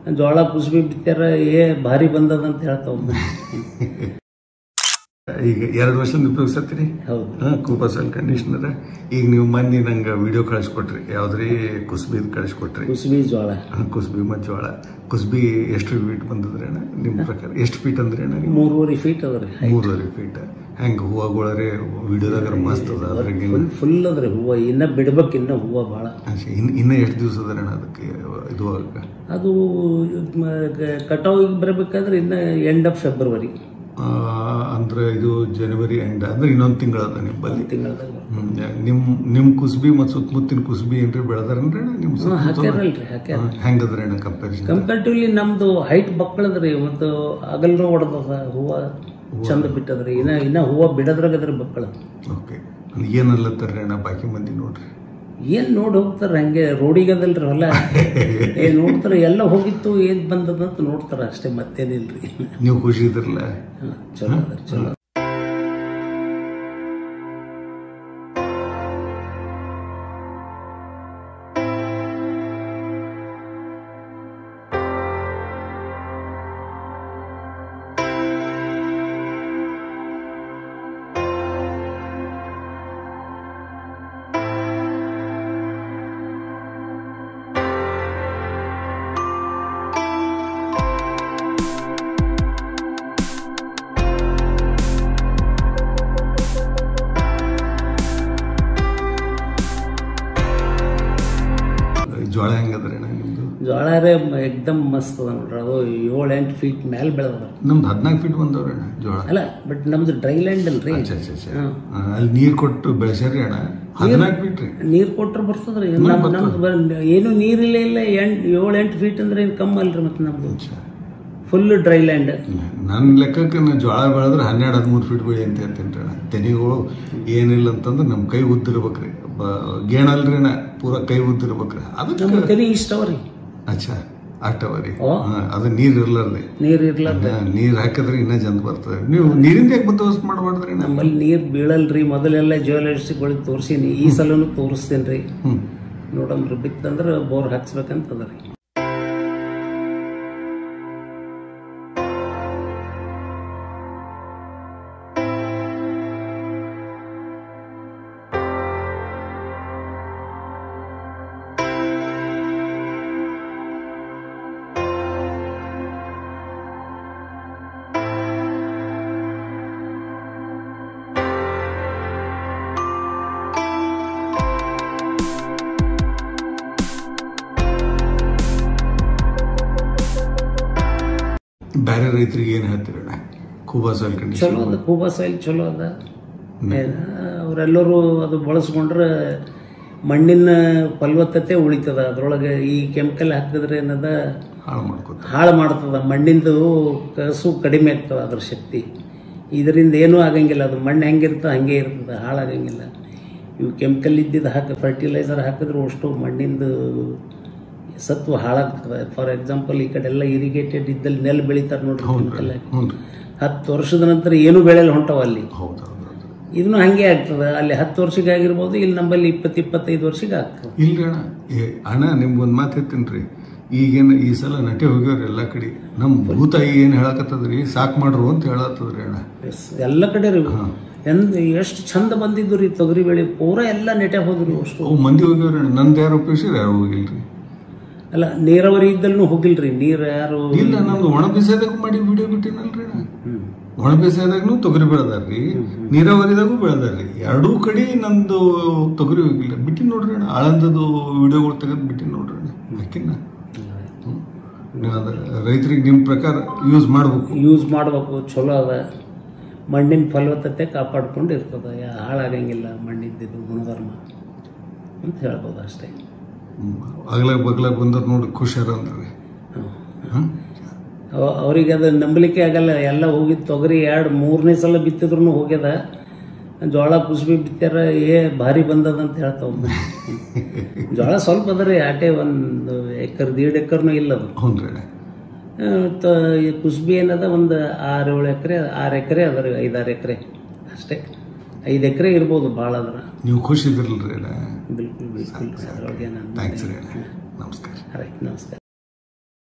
ಜೋಳ ಕುಸ್ಬಿ ಬಿತ್ತಾರ ಏ ಭಾರಿ ಬಂದದ ಅಂತ ಹೇಳ್ತಾವ ಈಗ ಎರಡು ವರ್ಷ ಉಪಯೋಗಿಸತ್ತೀರಿ ಹೌದು ಹಾಂ ಕೂಪ ಸಾಯಿಲ್ ಕಂಡೀಷನರ್ ಈಗ ನೀವು ಮೊನ್ನೆ ನಂಗೆ ವಿಡಿಯೋ ಕಳಿಸ್ಕೊಟ್ರಿ ಯಾವ್ದ್ರಿ ಕುಸ್ಬಿದ್ ಕಳಿಸ್ಕೊಟ್ರಿ ಕುಸ್ಬಿ ಜೋಳ ಹಾಂ, ಕುಸ್ಬಿ ಮತ್ತು ಜೋಳ ಕುಸ್ಬಿ ಎಷ್ಟು ಫೀಟ್ ಬಂದದ್ರಿ ಅಣ್ಣ ನಿಮ್ಮ ಪ್ರಕಾರ ಎಷ್ಟು ಫೀಟ್ ಅಂದ್ರಿ ಅಣ್ಣ ನೀವು ಮೂರುವರೆ ಫೀಟ್ ಅದ ರೀ ಮೂರುವರೆ ಫೀಟ್ ಹೆಂಗೆ ಹೂವಗಳರೆ ವಿಡಿಯೋದಾಗ ಮಸ್ತ್ ಅದ ಅದ್ರಾಗ ಫುಲ್ ಫುಲ್ ಅದ್ರಿ ಹೂವ ಇನ್ನ ಬಿಡ್ಬೇಕು ಇನ್ನ ಹೂವ ಭಾಳ ಇನ್ನು ಇನ್ನೂ ಎಷ್ಟು ದಿವಸ ಅದ ಅಣ್ಣ ಅದಕ್ಕೆ ಇದು ಆಗ ಅದು ಕಟಾವಿಗೆ ಬರಬೇಕಾದ್ರೆ ಇನ್ನ ಎಂಡ್ ಆಫ್ ಫೆಬ್ರವರಿ ಆ, ಅಂದ್ರೆ ಇದು ಜನವರಿ ಎಂಡ್ ಅಂದ್ರೆ ಇನ್ನೊಂದು ತಿಂಗಳ ಅದ ನಿಮ್ಮಲ್ಲಿ ತಿಂಗಳದಾಗ ಹ್ಮ್. ನಿಮ್ ನಿಮ್ ಕುಸ್ಬಿ ಮತ್ತು ಸುತ್ತಮುತ್ತಿನ ಕುಸ್ಬಿ ಏನ್ರಿ ಬೆಳೆದಾರನ್ರಿ ಅಣ್ಣ ನಿಮ್ ಸುತ್ತಮುತ್ತ ಹಾಕ್ಯಾರಲ್ರಿ ಹಾಕ್ಯಾರ ಹೆಂಗದ್ರಿ ಅಣ್ಣ ಕಂಪ್ಯಾರಿಸನ್ ಕಂಪೇರ್ಟಿವ್ಲಿ ನಮ್ದು ಹೈಟ್ ಬಕ್ಕಳದ್ರಿ ಮತ್ತು ಅಗಲ್ರ ಹೊಡೆದದ ಹೂವ ಚಂದ ಬಿಟ್ಟದ್ರಿ ಇನ್ನ ಇನ್ನ ಹೂವ ಬಿಡದ್ರಾಗ ಅದ್ರ ಬಕ್ಕಳ ಓಕೆ ಏನಲ್ಲತ್ತಾರ್ರಿ ಅಣ್ಣ ಬಾಕಿ ಮಂದಿ ನೋಡ್ರಿ ಏನ್ ನೋಡಿ ಹೋಗ್ತಾರ ಹಂಗೆ ರೋಡಿಗದಲ್ರಿ ಹೊಲ ಏ ನೋಡ್ತಾರ ಎಲ್ಲ ಹೋಗಿತ್ತು ಏನ್ ಬಂದದ ಅಂತ ನೋಡ್ತಾರ ಅಷ್ಟೇ ಮತ್ತೇನಿಲ್ರಿ ನೀವು ಖುಷಿ ಇದ್ರಲ್ಲ ಹಾ, ಚಲೋ ಅದ ಚಲೋ ಜೋಳ ಹೆಂಗದ್ರಿ ಅಣ್ಣ ನಿಮ್ದು ಜೋಳ ರೇ ಎಕ್ದಮ್ ಮಸ್ತ್ ಅದ ನೋಡ್ರಿ ಅದು ಏಳು ಎಂಟು ಫೀಟ್ ಮ್ಯಾಲ ಬೆಳೆದ ನಮ್ದು ಹದಿನಾಲ್ಕು ಫೀಟ್ ಬಂದವ್ರಿ ಅಣ್ಣ ಜೋಳ ಅಲ್ಲ ಬಟ್ ನಮ್ದು ಡ್ರೈ ಲ್ಯಾಂಡ್ ಅಲ್ರಿ ಅಚ್ಚಾ ಅಚ್ಚಾ ಅಚ್ಚಾ ಆ, ಅಲ್ಲಿ ನೀರ್ ಕೊಟ್ಟು ಬೆಳೆಸ್ಯಾರಿ ಅಣ್ಣ ಹದಿನಾಲ್ಕು ಫೀಟ್ ರೀ ನೀರ್ ಕೊಟ್ರೆ ಬರ್ತದ್ರಿ ನಮ್ ನಮ್ದು ಬ- ಏನು ನೀರಿಲ್ಲ ಇಲ್ಲ ಎಂಟ್ ಏಳು ಎಂಟು ಫೀಟ್ ಅಂದ್ರೆ ಏನು ಕಮ್ಮಿ ಅಲ್ರಿ ಮತ್ತೆ ನಮ್ದು ಅಚ್ಚಾ. ಫುಲ್ ಡ್ರೈ ಲ್ಯಾಂಡ್ ನನ್ನ ಲೆಕ್ಕಕ್ಕೆ ನಾ ಜೋಳ ಬೆಳೆದ್ರೆ ಹನ್ನೆರಡು ಹದಿಮೂರು ಫೀಟ್ ಬೆಳೆ ಅಂತ ಹೇಳ್ತೀನಿ ಅಣ್ಣ ತೆನಿಗಳು ಏನಿಲ್ಲ ಅಂತಂದ್ರೆ ನಮ್ಮ ಕೈ ಉದ್ದಿರ್ಬೇಕ್ರಿ ಬ ಗೇಣಲ್ರಿ ನಾ ಪೂರ ಕೈ ಉದ್ದಿರ್ಬೇಕ್ರಿ ಅದಕ್ಕೆ ನಮ್ಮ ಕರಿ ಇಷ್ಟ ಅವ್ರಿ ಅಚ್ಚಾ ಅಷ್ಟವರಿ ಓ. ಅದು ನೀರ್ ಇರ್ಲಾರ್ದೆ ನೀರ್ ಇರ್ಲಾರ್ದ ಹಾ, ನೀರ್ ಹಾಕಿದ್ರೆ ಇನ್ನೂ ಚಂದ ಬರ್ತದೆ ನೀವು ನೀರಿಂದ ಯಾಕೆ ಬಂದೋಬಸ್ತ್ ಮಾಡಬಾರ್ದ್ರಿ ನಾ ನಮ್ಮಲ್ಲಿ ನೀರ್ ಬೀಳಲ್ರಿ ಮೊದಲೆಲ್ಲ ಜ್ಯುವೆಲರ್ಸ್ಗಳಿಗೆ ತೋರಿಸೀನಿ ಈ ಸಲನು ತೋರಿಸ್ತೇನ್ರಿ ಹ್ಮ್ ನೋಡಮ್ರಿ ಬಿತ್ತಂದ್ರ ಬೋರ್ ಹಾಕ್ಸ್ಬೇಕಂತ ಅದರಿ ಬೇರೆ ರೈತರಿಗೆ ಏನು ಹೇಳ್ತೀರಿ ಅಣ್ಣ ಕೂಬಾ ಸಾಯಿಲ್ ಕಂಡೀಷನ್ ಚಲೋ ಅದ ಕೂಬಾ ಸಾಯಿಲ್ ಚಲೋ ಅದ ಅವರೆಲ್ಲರೂ ಅದು ಬಳಸ್ಕೊಂಡ್ರೆ ಮಣ್ಣಿನ ಫಲವತ್ತತೆ ಉಳಿತದ ಅದ್ರೊಳಗೆ ಈ ಕೆಮಿಕಲ್ ಹಾಕಿದ್ರೆ ಏನದ ಹಾಳು ಮಾಡ್ಕೋತ ಹಾಳು ಮಾಡ್ತದ ಮಣ್ಣಿಂದು ಕಸು ಕಡಿಮೆ ಆಗ್ತದ ಅದ್ರ ಶಕ್ತಿ ಇದರಿಂದ ಏನೂ ಆಗಂಗಿಲ್ಲ ಅದು ಮಣ್ಣು ಹೆಂಗಿರ್ತದೆ ಹಂಗೆ ಇರ್ತದೆ ಹಾಳಾಗಂಗಿಲ್ಲ ಇವು ಕೆಮಿಕಲ್ ಇದ್ದಿದ್ದು ಹಾಕಿ ಫರ್ಟಿಲೈಸರ್ ಹಾಕಿದ್ರೆ ಅಷ್ಟು ಮಣ್ಣಿಂದು ಸತ್ವ ಹಾಳಾಗ್ತದೆ ಫಾರ್ ಎಕ್ಸಾಂಪಲ್ ಈ ಕಡೆ ಎಲ್ಲ ಇರಿಗೇಟೆಡ್ ಇದ್ದಲ್ಲಿ ನೆಲ್ ಬೆಳಿತಾರೆ ನೋಡ್ರಿ ಕೆಮಿಕಲ್ ಹಾಕಿ ಹ್ಞೂ ರೀ ಹತ್ತು ವರ್ಷದ ನಂತರ ಏನು ಬೆಳೆಯಲ್ಲ ಹೊಂಟವ ಅಲ್ಲಿ ಹೌದು ಹೌದು ಹೌದು ಇದನ್ನು ಹಂಗೆ ಆಗ್ತದೆ ಅಲ್ಲಿ ಹತ್ತು ವರ್ಷಕ್ಕೆ ಆಗಿರ್ಬೋದು ಇಲ್ಲಿ ನಮ್ಮಲ್ಲಿ ಇಪ್ಪತ್ತು ಇಪ್ಪತ್ತೈದು ವರ್ಷಕ್ಕೆ ಆಗ್ತದೆ ಇಲ್ರಿ ಅಣ್ಣ ಏ, ಅಣ್ಣ ನಿಮ್ಗೊಂದು ಮಾತು ಹೇಳ್ತೀನಿ ರೀ ಈಗೇನು ಈ ಸಲ ನಟೆ ಹೋಗ್ಯವ್ರಿ ಎಲ್ಲ ಕಡೆ ನಮ್ಮ ಭೂತಾಯಿ ಏನು ಹೇಳಕತ್ತದ್ರಿ ಸಾಕು ಮಾಡ್ರು ಅಂತ ಹೇಳತ್ತದ್ರಿ ಅಣ್ಣ ಎಸ್, ಎಲ್ಲ ಕಡೆ ರೀ ಎಂದ ಎಷ್ಟು ಚಂದ ಬಂದಿದ್ದು ರೀ ತೊಗರಿ ಬೆಳೆ ಪೂರ ಎಲ್ಲ ನೆಟೆ ಹೋದ್ರಿ ಅಷ್ಟು ಅವು ಮಂದಿ ಹೋಗ್ಯವ್ರಿ ಅಣ್ಣ ನಂದು ಯಾರು ಉಪಯೋಗಿಸಿರಿ ಯಾರು ಹೋಗಿಲ್ರಿ ಅಲ್ಲ ನೀರಾವರಿ ಇದ್ದಲ್ಲೂ ಹೋಗಿಲ್ರಿ ನೀರು ಯಾರು ಇಲ್ಲ ನಮ್ದು ಒಣ ಬೇಸಾಯದಾಗ ಮಾಡಿ ವಿಡಿಯೋ ಬಿಟ್ಟಿನಲ್ರಿ ಅಣ್ಣ ಹ್ಮ್. ಒಣ ಬೇಸಾಯದಾಗೂ ತೊಗರಿ ಬೆಳೆದಾರ್ರಿ ನೀರಾವರಿದಾಗೂ ಬೆಳೆದಾರ್ರಿ ಎರಡೂ ಕಡೆ ನಂದು ತೊಗರಿ ಹೋಗಿಲ್ಲ ಬಿಟ್ಟಿನಿ ನೋಡ್ರಿ ಅಣ್ಣ ಆಳಂದದು ವಿಡಿಯೋಗಳು ತೆಗೆದು ಬಿಟ್ಟಿನಿ ನೋಡ್ರಿ ಅಣ್ಣ ಹಾಕಿನ ನೀವು ಅದ ರೈತರಿಗೆ ನಿಮ್ಮ ಪ್ರಕಾರ ಯೂಸ್ ಮಾಡ್ಬೇಕು ಯೂಸ್ ಮಾಡ್ಬೇಕು ಚಲೋ ಅದ ಮಣ್ಣಿನ ಫಲವತ್ತತೆ ಕಾಪಾಡ್ಕೊಂಡು ಇರ್ತದ ಯಾ- ಹಾಳಾಗಂಗಿಲ್ಲ ಮಣ್ಣಿದ್ದು ಗುಣಧರ್ಮ ಅಂತ ಹೇಳ್ಬೋದು ಅಷ್ಟೇ ಅಗಲಾಗ ಬಗ್ಲಾಗ ಬಂದವ್ರು ನೋಡಿ ಖುಷಿಯಾರ ಅಂದ್ರಿ ಹಾಂ ಅವ- ಅವ್ರಿಗೆ ಅದು ನಂಬಲಿಕ್ಕೆ ಆಗಲ್ಲ ಎಲ್ಲ ಹೋಗಿ ತೊಗರಿ ಎರಡು ಮೂರನೇ ಸಲ ಬಿತ್ತಿದ್ರು ಹೋಗ್ಯದ ಜೋಳ ಕುಸ್ಬಿ ಬಿತ್ತಾರ ಏ ಭಾರಿ ಬಂದದ ಅಂತ ಹೇಳ್ತಾವ ಜೋಳ ಸ್ವಲ್ಪ ಅದ ರೀ ಆಟೆ ಒಂದು ಎಕರ್ ದೀಡ್ ಎಕರ್ನು ಇಲ್ಲ ಅದು ಹ್ಞೂ ರೀ ಅಣ್ಣ ಆ, ತ- ಈ ಕುಸ್ಬಿ ಏನದ ಒಂದು ಆರು ಏಳು ಎಕರೆ ಆರು ಎಕರೆ ಅದ ರೀ ಐದಾರು ಎಕರೆ ಅಷ್ಟೇ ಐದು ಎಕರೆ ಇರ್ಬೋದು ಭಾಳ ಅದ್ರ ನೀವು ಖುಷಿ ಇದ್ರಲ್ರಿ ಅಣ್ಣ ಬಿಲ್ಕುಲ್ ಬಿಲ್ಕುಲ್ ಅದ್ರೊಳಗೆ ನಾನು ಥ್ಯಾಂಕ್ಸ್ ರೀ ಅಣ್ಣ ನಮಸ್ಕಾರ ರೈಟ್ ನಮಸ್ಕಾರ